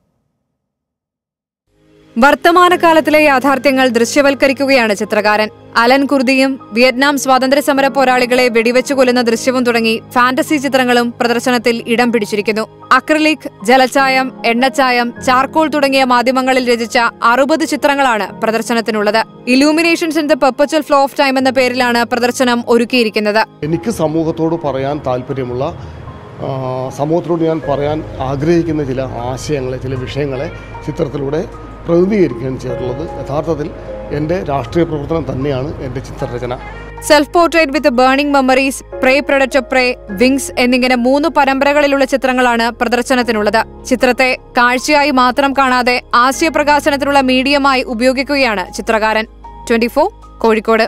വർത്തമാനകാലത്തിലെ യാഥാർത്ഥ്യങ്ങൾ ദൃശ്യവൽക്കരിക്കുകയാണ് ചിത്രകാരൻ അലൻ കുർദിയും വിയറ്റ്നാം സ്വാതന്ത്ര്യ സമര പോരാളികളെ വെടിവെച്ചു കൊല്ലുന്ന ദൃശ്യവും തുടങ്ങി ഫാന്റസി ചിത്രങ്ങളും പ്രദർശനത്തിൽ ഇടം പിടിച്ചിരിക്കുന്നു അക്രലിക് ജലച്ചായം എണ്ണച്ചായം ചാർക്കോൾ തുടങ്ങിയ മാധ്യമങ്ങളിൽ രചിച്ച അറുപത് ചിത്രങ്ങളാണ് പ്രദർശനത്തിനുള്ളത് illuminations in the perpetual flow of time എന്ന പേരിലാണ് പ്രദർശനം ഒരുക്കിയിരിക്കുന്നത് എനിക്ക് സമൂഹത്തോട് പറയാൻ താല്പര്യമുള്ള ആ, സമൂഹത്തിനോട് ഞാൻ പറയാൻ ആഗ്രഹിക്കുന്ന ചില ആശയങ്ങളെ ചില വിഷയങ്ങളെ ചിത്രത്തിലൂടെ പ്രതിനിധീകരിക്കുകയാണ് ചെയ്തിട്ടുള്ളത് യഥാർത്ഥത്തിൽ എൻ്റെ രാഷ്ട്രീയ പ്രവർത്തനം തന്നെയാണ് എൻ്റെ ചിത്രരചന self portrait with burning memories prey product prey wings എന്നിങ്ങനെ മൂന്ന് പരമ്പരകളിലുള്ള ചിത്രങ്ങളാണ് പ്രദർശനത്തിനുള്ളത് ചിത്രത്തെ കാഴ്ചയായി മാത്രം കാണാതെ ആശയപ്രകാശനത്തിനുള്ള മീഡിയമായി ഉപയോഗിക്കുകയാണ് ചിത്രകാരൻ ട്വന്റി കോഴിക്കോട്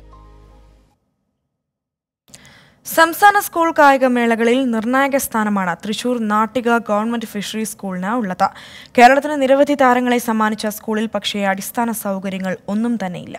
സംസ്ഥാന സ്കൂൾ കായികമേളകളിൽ നിർണായക സ്ഥാനമാണ് തൃശൂർ നാട്ടിക ഗവൺമെന്റ് ഫിഷറി സ്കൂളിന് ഉള്ളത് കേരളത്തിന് നിരവധി താരങ്ങളെ സമ്മാനിച്ച സ്കൂളിൽ പക്ഷേ അടിസ്ഥാന സൗകര്യങ്ങൾ ഒന്നും തന്നെയില്ല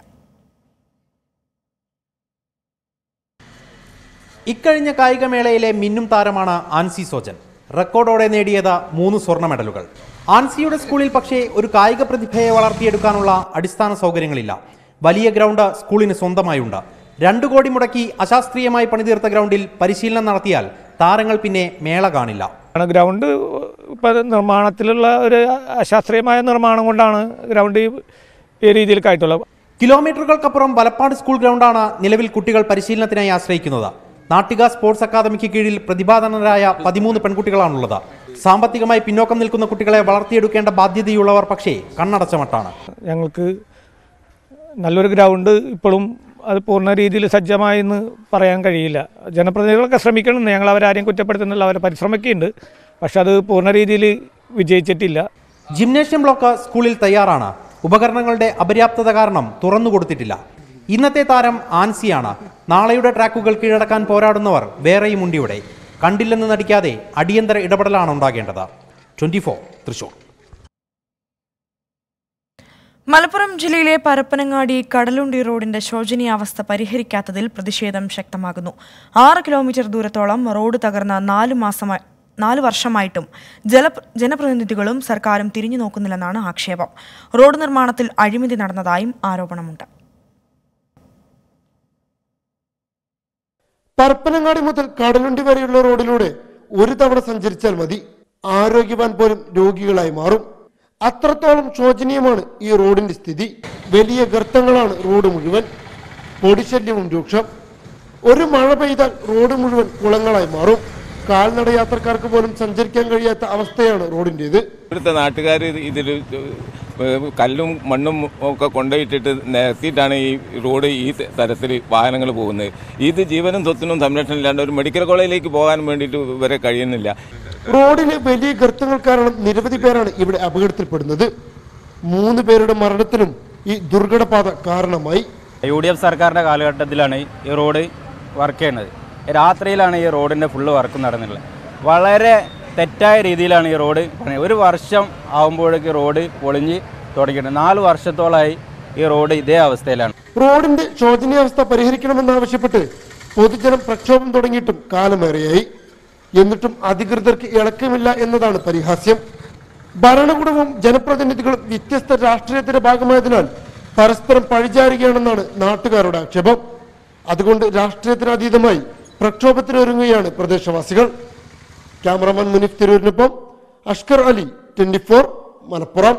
ഇക്കഴിഞ്ഞ കായികമേളയിലെ മിന്നും താരമാണ് ആൻസി സോജൻ റെക്കോർഡോടെ നേടിയത് മൂന്ന് സ്വർണ്ണ മെഡലുകൾ ആൻസിയുടെ സ്കൂളിൽ പക്ഷേ ഒരു കായിക പ്രതിഭയെ വളർത്തിയെടുക്കാനുള്ള അടിസ്ഥാന സൗകര്യങ്ങളില്ല വലിയ ഗ്രൗണ്ട് സ്കൂളിന് സ്വന്തമായുണ്ട് രണ്ടു കോടി മുടക്കി അശാസ്ത്രീയമായി പണിതീർത്ത ഗ്രൗണ്ടിൽ പരിശീലനം നടത്തിയാൽ താരങ്ങൾ പിന്നെ മേള കാണില്ല ഗ്രൗണ്ട് ഇപ്പം നിർമ്മാണത്തിലുള്ള ഒരു അശാസ്ത്രീയമായ നിർമ്മാണം കൊണ്ടാണ് ഗ്രൗണ്ട് ഈ രീതിയിലേക്കായിട്ടുള്ളത് കിലോമീറ്ററുകൾക്കപ്പുറം വലപ്പാട് സ്കൂൾ ഗ്രൗണ്ടാണ് നിലവിൽ കുട്ടികൾ പരിശീലനത്തിനായി ആശ്രയിക്കുന്നത് നാട്ടിക സ്പോർട്സ് അക്കാദമിക്ക് കീഴിൽ പ്രതിഭാധനരായ പതിമൂന്ന് പെൺകുട്ടികളാണുള്ളത് സാമ്പത്തികമായി പിന്നോക്കം നിൽക്കുന്ന കുട്ടികളെ വളർത്തിയെടുക്കേണ്ട ബാധ്യതയുള്ളവർ പക്ഷേ കണ്ണടച്ച മട്ടാണ് ഞങ്ങൾക്ക് നല്ലൊരു ഗ്രൗണ്ട് ഇപ്പോഴും അത് പൂർണ്ണ രീതിയിൽ സജ്ജമായി എന്ന് പറയാൻ കഴിയില്ല ജനപ്രതിനിധികളൊക്കെ ശ്രമിക്കുന്നുണ്ട് ഞങ്ങൾ അവരാരെയും കുറ്റപ്പെടുത്തുന്നില്ല അവർ പരിശ്രമിക്കുന്നുണ്ട് പക്ഷെ അത് പൂർണ്ണ രീതിയിൽ വിജയിച്ചിട്ടില്ല ജിംനേഷ്യം ബ്ലോക്ക് സ്കൂളിൽ തയ്യാറാണ് ഉപകരണങ്ങളുടെ അപര്യാപ്തത കാരണം തുറന്നുകൊടുത്തിട്ടില്ല ഇന്നത്തെ താരം ആൻസിയാണ് നാളെയുടെ ട്രാക്കുകൾ കീഴടക്കാൻ പോരാടുന്നവർ വേറെയും ഉണ്ടിയുടെ കണ്ടില്ലെന്ന് നടിക്കാതെ അടിയന്തര ഇടപെടലാണ് ഉണ്ടാകേണ്ടത് ട്വന്റി തൃശൂർ മലപ്പുറം ജില്ലയിലെ പരപ്പനങ്ങാടി കടലുണ്ടി റോഡിന്റെ ശോചനീയാവസ്ഥ പരിഹരിക്കാത്തതിൽ പ്രതിഷേധം ശക്തമാകുന്നു ആറ് കിലോമീറ്റർ ദൂരത്തോളം റോഡ് തകർന്ന നാലു മാസമായി നാല് വർഷമായിട്ടും ജല ജനപ്രതിനിധികളും സർക്കാരും തിരിഞ്ഞു നോക്കുന്നില്ലെന്നാണ് ആക്ഷേപം റോഡ് നിർമ്മാണത്തിൽ അഴിമതി നടന്നതായും ആരോപണമുണ്ട് പരപ്പനങ്ങാടി മുതൽ കടലുണ്ടി വരെയുള്ള റോഡിലൂടെ ഒരു തവണ സഞ്ചരിച്ചാൽ മതി ആരോഗ്യവാൻ പോലും രോഗികളായി മാറും അത്രത്തോളം ശോചനീയമാണ് ഈ റോഡിന്റെ സ്ഥിതി വലിയ ഗർത്തങ്ങളാണ് റോഡ് മുഴുവൻ പൊടിശല്യവും രൂക്ഷം ഒരു മഴ പെയ്താൽ റോഡ് മുഴുവൻ കുളങ്ങളായി മാറും കാൽനട യാത്രക്കാർക്ക് പോലും സഞ്ചരിക്കാൻ കഴിയാത്ത അവസ്ഥയാണ് റോഡിൻ്റെത് ഇവിടുത്തെ നാട്ടുകാർ ഇതിൽ കല്ലും മണ്ണും ഒക്കെ കൊണ്ടുപോയിട്ടിട്ട് നിരത്തിയിട്ടാണ് ഈ റോഡ് ഈ തരത്തിൽ വാഹനങ്ങൾ പോകുന്നത് ഇത് ജീവനും സ്വത്തിനും സംരക്ഷണം ഇല്ലാണ്ട് ഒരു മെഡിക്കൽ കോളേജിലേക്ക് പോകാൻ വേണ്ടിയിട്ട് വരെ കഴിയുന്നില്ല റോഡിലെ വലിയ ഗർത്തങ്ങൾ കാരണം നിരവധി പേരാണ് ഇവിടെ അപകടത്തിൽപ്പെടുന്നത് മൂന്ന് പേരുടെ മരണത്തിനും ഈ ദുർഘടപാത കാരണമായി യു ഡി എഫ് സർക്കാരിൻ്റെ കാലഘട്ടത്തിലാണ് ഈ റോഡ് വർക്ക് ചെയ്യുന്നത് രാത്രിയിലാണ് ഈ റോഡിൻ്റെ ഫുള്ള് വർക്ക് നടന്നിട്ടുള്ളത് വളരെ തെറ്റായ രീതിയിലാണ് ഈ റോഡ് പണിയത് ഒരു വർഷം ആകുമ്പോഴേക്ക് റോഡ് പൊളിഞ്ഞ് തുടങ്ങിയിട്ടുണ്ട് നാല് വർഷത്തോളമായി ഈ റോഡ് ഇതേ അവസ്ഥയിലാണ് റോഡിന്റെ ശോചനീയാവസ്ഥ പരിഹരിക്കണമെന്നാവശ്യപ്പെട്ട് പൊതുജനം പ്രക്ഷോഭം തുടങ്ങിയിട്ടും കാലമേറെയായി എന്നിട്ടും അധികൃതർക്ക് ഇളക്കമില്ല എന്നതാണ് പരിഹാസ്യം ഭരണകൂടവും ജനപ്രതിനിധികളും വ്യത്യസ്ത രാഷ്ട്രീയത്തിന്റെ ഭാഗമായതിനാൽ പരസ്പരം പഴിചാരുകയാണെന്നാണ് നാട്ടുകാരുടെ ആക്ഷേപം അതുകൊണ്ട് രാഷ്ട്രീയത്തിനതീതമായി പ്രക്ഷോഭത്തിനൊരുങ്ങുകയാണ് പ്രദേശവാസികൾ ക്യാമറമാൻ മുനീഫ് തിരൂരിനൊപ്പം അഷ്കർ അലി ട്വന്റി ഫോർ മലപ്പുറം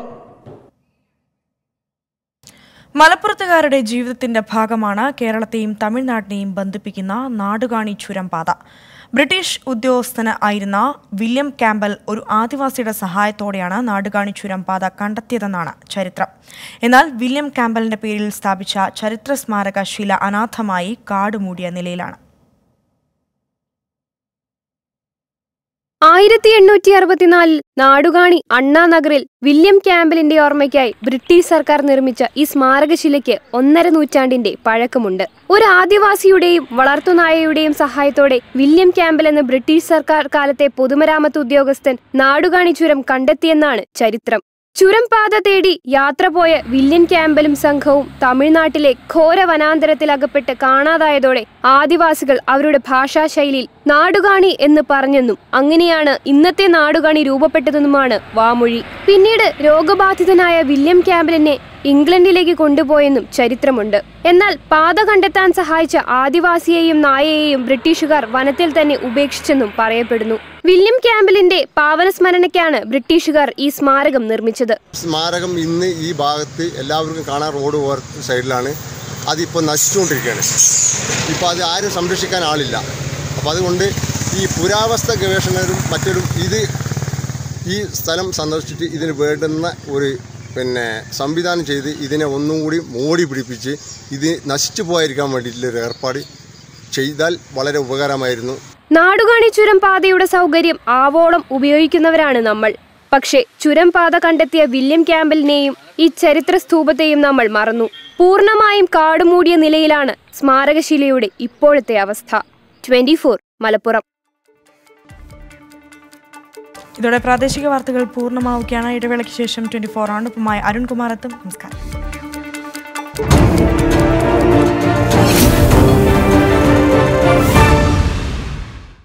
മലപ്പുറത്തുകാരുടെ ജീവിതത്തിന്റെ ഭാഗമാണ് കേരളത്തെയും തമിഴ്നാടിനെയും ബന്ധിപ്പിക്കുന്ന നാടുകാണി ചുരം പാത ബ്രിട്ടീഷ് ഉദ്യോഗസ്ഥന് ആയിരുന്ന വില്യം ക്യാമ്പൽ ഒരു ആദിവാസിയുടെ സഹായത്തോടെയാണ് നാടുകാണി ചുരം പാത കണ്ടെത്തിയതെന്നാണ് ചരിത്രം എന്നാൽ വില്യം ക്യാമ്പലിന്റെ പേരിൽ സ്ഥാപിച്ച ചരിത്ര സ്മാരക ശില അനാഥമായി കാട് മൂടിയ നിലയിലാണ് ആയിരത്തി എണ്ണൂറ്റി അറുപത്തിനാലിൽ നാടുകാണി അണ്ണാനഗറിൽ വില്യം ക്യാമ്പലിന്റെ ഓർമ്മയ്ക്കായി ബ്രിട്ടീഷ് സർക്കാർ നിർമ്മിച്ച ഈ സ്മാരകശിലയ്ക്ക് ഒന്നര നൂറ്റാണ്ടിന്റെ പഴക്കമുണ്ട് ഒരു ആദിവാസിയുടെയും വളർത്തുനായയുടെയും സഹായത്തോടെ വില്യം ക്യാമ്പൽ എന്ന ബ്രിട്ടീഷ് സർക്കാർ കാലത്തെ പൊതുമരാമത്ത് ഉദ്യോഗസ്ഥൻ നാടുകാണി ചുരം കണ്ടെത്തിയെന്നാണ് ചരിത്രം ചുരം പാത തേടി യാത്ര പോയ വില്യൻ ക്യാമ്പലും സംഘവും തമിഴ്നാട്ടിലെ ഘോര വനാന്തരത്തിൽ അകപ്പെട്ട് കാണാതായതോടെ ആദിവാസികൾ അവരുടെ ഭാഷാശൈലിയിൽ നാടുകാണി എന്ന് പറഞ്ഞെന്നും അങ്ങനെയാണ് ഇന്നത്തെ നാടുകാണി രൂപപ്പെട്ടതെന്നുമാണ് വാമൊഴി പിന്നീട് രോഗബാധിതനായ വില്യം ക്യാമ്പലിനെ ഇംഗ്ലണ്ടിലേക്ക് കൊണ്ടുപോയെന്നും ചരിത്രമുണ്ട് എന്നാൽ പാത കണ്ടെത്താൻ സഹായിച്ച ആദിവാസിയെയും നായയെയും ബ്രിട്ടീഷുകാർ വനത്തിൽ തന്നെ ഉപേക്ഷിച്ചെന്നും പറയപ്പെടുന്നു വില്യം ക്യാമ്പലിന്റെ പാവനസ്മരണയ്ക്കാണ് ബ്രിട്ടീഷുകാർ ഈ സ്മാരകം നിർമ്മിച്ചത് സ്മാരകം ഇന്ന് ഈ ഭാഗത്ത് എല്ലാവർക്കും കാണാൻ റോഡ് ഓർ സൈഡിലാണ് അതിപ്പോൾ നശിച്ചുകൊണ്ടിരിക്കുകയാണ് ഇപ്പോൾ അത് ആരും സംരക്ഷിക്കാൻ ആളില്ല അപ്പോൾ അതുകൊണ്ട് ഈ പുരാവസ്തു ഗവേഷകരും മറ്റൊരു ഇത് ഈ സ്ഥലം സന്ദർശിച്ചിട്ട് ഇതിന് വേണ്ടുന്ന ഒരു പിന്നെ സംവിധാനം ചെയ്ത് ഇതിനെ ഒന്നും കൂടി മോടി പിടിപ്പിച്ച് ഇത് നശിച്ചു പോയിരിക്കാൻ വേണ്ടിയിട്ടുള്ളൊരു ഏർപ്പാട് ചെയ്താൽ വളരെ ഉപകാരമായിരുന്നു നാടുകാണി ചുരം പാതയുടെ സൗകര്യം ആവോളം ഉപയോഗിക്കുന്നവരാണ് നമ്മൾ പക്ഷേ ചുരം പാത കണ്ടെത്തിയ വില്യം ക്യാമ്പലിനെയും ഈ ചരിത്ര സ്തൂപത്തെയും നമ്മൾ മറന്നു പൂർണ്ണമായും കാടുമൂടിയ നിലയിലാണ് സ്മാരകശിലയുടെ ഇപ്പോഴത്തെ അവസ്ഥ ട്വന്റി മലപ്പുറം ഇതോടെ പ്രാദേശിക വാർത്തകൾ പൂർണ്ണമാവുകയാണ് ഇടവേളയ്ക്ക് ശേഷം ട്വന്റി ഫോർ ആണ് അരുൺകുമാർ എത്തും നമസ്കാരം